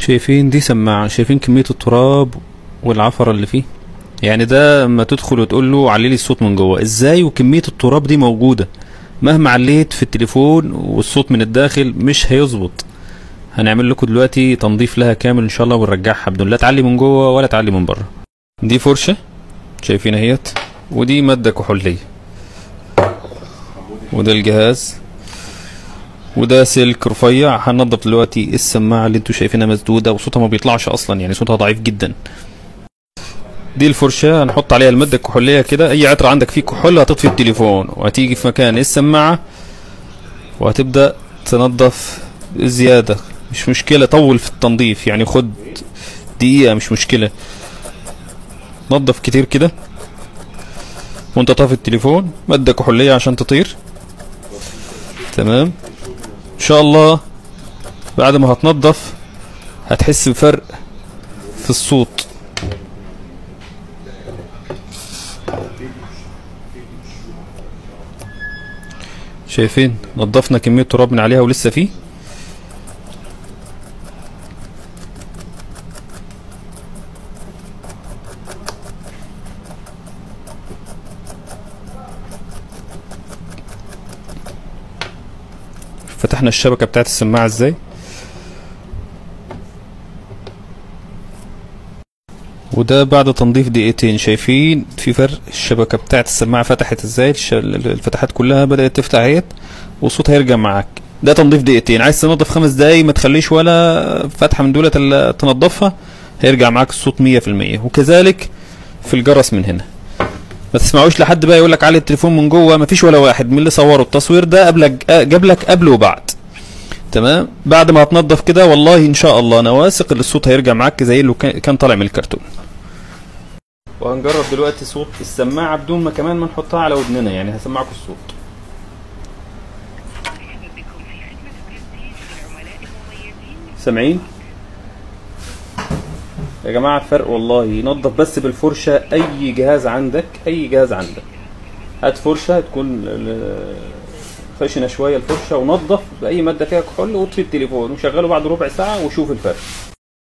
شايفين دي سماعة شايفين كمية التراب والعفرة اللي فيه يعني ده اما تدخل وتقول له علي لي الصوت من جوه ازاي وكمية التراب دي موجودة مهما عليت في التليفون والصوت من الداخل مش هيظبط هنعمل لكم دلوقتي تنظيف لها كامل ان شاء الله ونرجعها بدون لا تعلي من جوه ولا تعلي من بره دي فرشة شايفين اهيت ودي مادة كحولية وده الجهاز وده سلك رفيع هننضف دلوقتي السماعة اللي انتوا شايفينها مسدودة وصوتها ما بيطلعش اصلا يعني صوتها ضعيف جدا دي الفرشة هنحط عليها المادة الكحولية كده اي عطر عندك فيه كحول هتطفي التليفون وهتيجي في مكان السماعة وهتبدأ تنظف زيادة مش مشكلة طول في التنظيف يعني خد دقيقة مش مشكلة نظف كتير كده وانت طافي التليفون مادة كحولية عشان تطير تمام ان شاء الله بعد ما هتنضف هتحس بفرق في الصوت شايفين نضفنا كمية تراب من عليها ولسه فيه فتحنا الشبكة بتاعت السماعة ازاي وده بعد تنظيف دقيقتين شايفين في فرق الشبكة بتاعت السماعة فتحت ازاي الش- الفتحات كلها بدأت تفتح اهيت والصوت هيرجع معاك ده تنظيف دقيقتين عايز تنظف خمس دقايق ما تخليش ولا فتحة من دولة ال- تنظفها هيرجع معاك الصوت مية في المية وكذلك في الجرس من هنا ما تسمعوش لحد بقى يقول لك علي التليفون من جوه ما فيش ولا واحد من اللي صوروا التصوير ده قبلك جاب لك قبل وبعد تمام بعد ما هتنضف كده والله ان شاء الله انا واثق ان الصوت هيرجع معاك زي اللي كان كان طالع من الكرتون وهنجرب دلوقتي صوت السماعه بدون ما كمان ما نحطها على ودننا يعني هسمعكم الصوت مرحبا بكم في خدمة برستيج للعملاء المميزين سامعين يا جماعه فرق والله نظف بس بالفرشه اي جهاز عندك اي جهاز عندك هات فرشه تكون ل- خشنه شويه الفرشه ونظف باي ماده فيها كحول واطفي التليفون وشغله بعد ربع ساعه وشوف الفرق